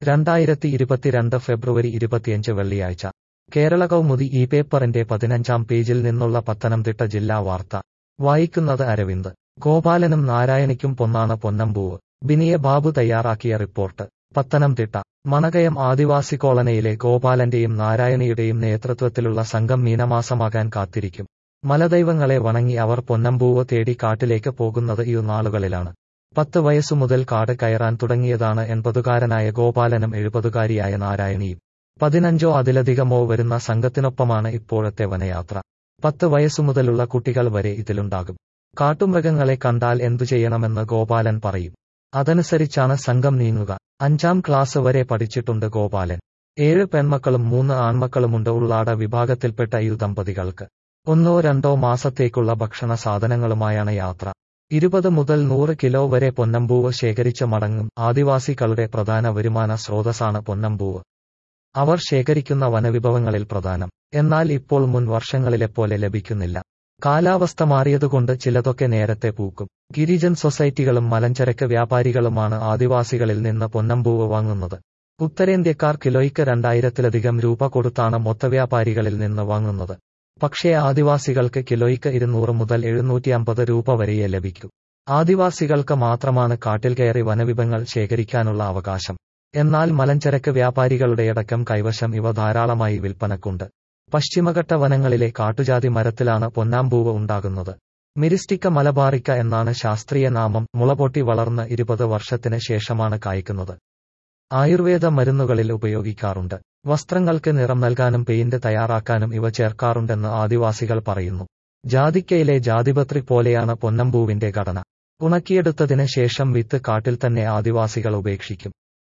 രണ്ടായിരത്തി ഇരുപത്തിരണ്ട് ഫെബ്രുവരി ഇരുപത്തിയഞ്ച് വെള്ളിയാഴ്ച കേരള കൗമുദി ഈ പേപ്പറിന്റെ പതിനഞ്ചാം പേജിൽ നിന്നുള്ള പത്തനംതിട്ട ജില്ലാ വാർത്ത വായിക്കുന്നത് അരവിന്ദ് ഗോപാലനും നാരായണിക്കും പൊന്നാണ് പൊന്നമ്പൂവ് ബിനിയ ബാബു തയ്യാറാക്കിയ റിപ്പോർട്ട് പത്തനംതിട്ട മണകയം ആദിവാസി കോളനിയിലെ ഗോപാലന്റെയും നാരായണിയുടെയും നേതൃത്വത്തിലുള്ള സംഘം മീനമാസമാകാൻ കാത്തിരിക്കും മലദൈവങ്ങളെ വണങ്ങി അവർ പൊന്നമ്പൂവ് തേടി കാട്ടിലേക്ക് പോകുന്നത് ഈ നാളുകളിലാണ് പത്ത് വയസ്സു മുതൽ കാട് കയറാൻ തുടങ്ങിയതാണ് എൺപതുകാരനായ ഗോപാലനും എഴുപതുകാരിയായ നാരായണിയും പതിനഞ്ചോ അതിലധികമോ വരുന്ന സംഘത്തിനൊപ്പമാണ് ഇപ്പോഴത്തെ വനയാത്ര പത്ത് വയസ്സു മുതലുള്ള കുട്ടികൾ വരെ ഇതിലുണ്ടാകും കാട്ടുമൃഗങ്ങളെ കണ്ടാൽ എന്തു ചെയ്യണമെന്ന് ഗോപാലൻ പറയും അതനുസരിച്ചാണ് സംഘം നീങ്ങുക അഞ്ചാം ക്ലാസ് വരെ പഠിച്ചിട്ടുണ്ട് ഗോപാലൻ ഏഴ് പെൺമക്കളും മൂന്ന് ആൺമക്കളുമുണ്ട് ഉള്ളാട വിഭാഗത്തിൽപ്പെട്ട ഈ ദമ്പതികൾക്ക് ഒന്നോ രണ്ടോ മാസത്തേക്കുള്ള ഭക്ഷണ സാധനങ്ങളുമായാണ് യാത്ര ഇരുപത് മുതൽ നൂറ് കിലോ വരെ പൊന്നമ്പൂവ് ശേഖരിച്ച് മടങ്ങും ആദിവാസികളുടെ പ്രധാന വരുമാന സ്രോതസ്സാണ് പൊന്നമ്പൂവ് അവർ ശേഖരിക്കുന്ന വനവിഭവങ്ങളിൽ പ്രധാനം എന്നാൽ ഇപ്പോൾ മുൻ വർഷങ്ങളിലെപ്പോലെ ലഭിക്കുന്നില്ല കാലാവസ്ഥ മാറിയതുകൊണ്ട് ചിലതൊക്കെ നേരത്തെ പൂക്കും ഗിരിജൻ സൊസൈറ്റികളും മലഞ്ചരക്ക് വ്യാപാരികളുമാണ് ആദിവാസികളിൽ നിന്ന് പൊന്നമ്പൂവ് വാങ്ങുന്നത് ഉത്തരേന്ത്യക്കാർ കിലോയ്ക്ക് രണ്ടായിരത്തിലധികം രൂപ കൊടുത്താണ് മൊത്തവ്യാപാരികളിൽ നിന്ന് വാങ്ങുന്നത് പക്ഷേ ആദിവാസികൾക്ക് കിലോയ്ക്ക് ഇരുന്നൂറ് മുതൽ എഴുന്നൂറ്റി അമ്പത് രൂപ വരെയേ ലഭിക്കൂ ആദിവാസികൾക്ക് മാത്രമാണ് കാട്ടിൽ കയറി വനവിഭവങ്ങൾ ശേഖരിക്കാനുള്ള അവകാശം എന്നാൽ മലഞ്ചരക്ക് വ്യാപാരികളുടെയടക്കം കൈവശം ഇവ ധാരാളമായി വിൽപ്പനക്കുണ്ട് പശ്ചിമഘട്ട വനങ്ങളിലെ കാട്ടുജാതി മരത്തിലാണ് പൊന്നാമ്പൂവ് ഉണ്ടാകുന്നത് മിരിസ്റ്റിക്ക മലബാറിക്ക എന്നാണ് ശാസ്ത്രീയ നാമം മുളപൊട്ടി വളർന്ന് ഇരുപത് വർഷത്തിന് ശേഷമാണ് കായ്ക്കുന്നത് ആയുർവേദ മരുന്നുകളിൽ ഉപയോഗിക്കാറുണ്ട് വസ്ത്രങ്ങൾക്ക് നിറം നൽകാനും പെയിന്റ് തയ്യാറാക്കാനും ഇവ ചേർക്കാറുണ്ടെന്ന് ആദിവാസികൾ പറയുന്നു ജാതിക്കയിലെ ജാതിപത്രി പോലെയാണ് പൊന്നമ്പൂവിന്റെ ഘടന ഉണക്കിയെടുത്തതിന് ശേഷം വിത്ത് കാട്ടിൽ തന്നെ ആദിവാസികൾ ഉപേക്ഷിക്കും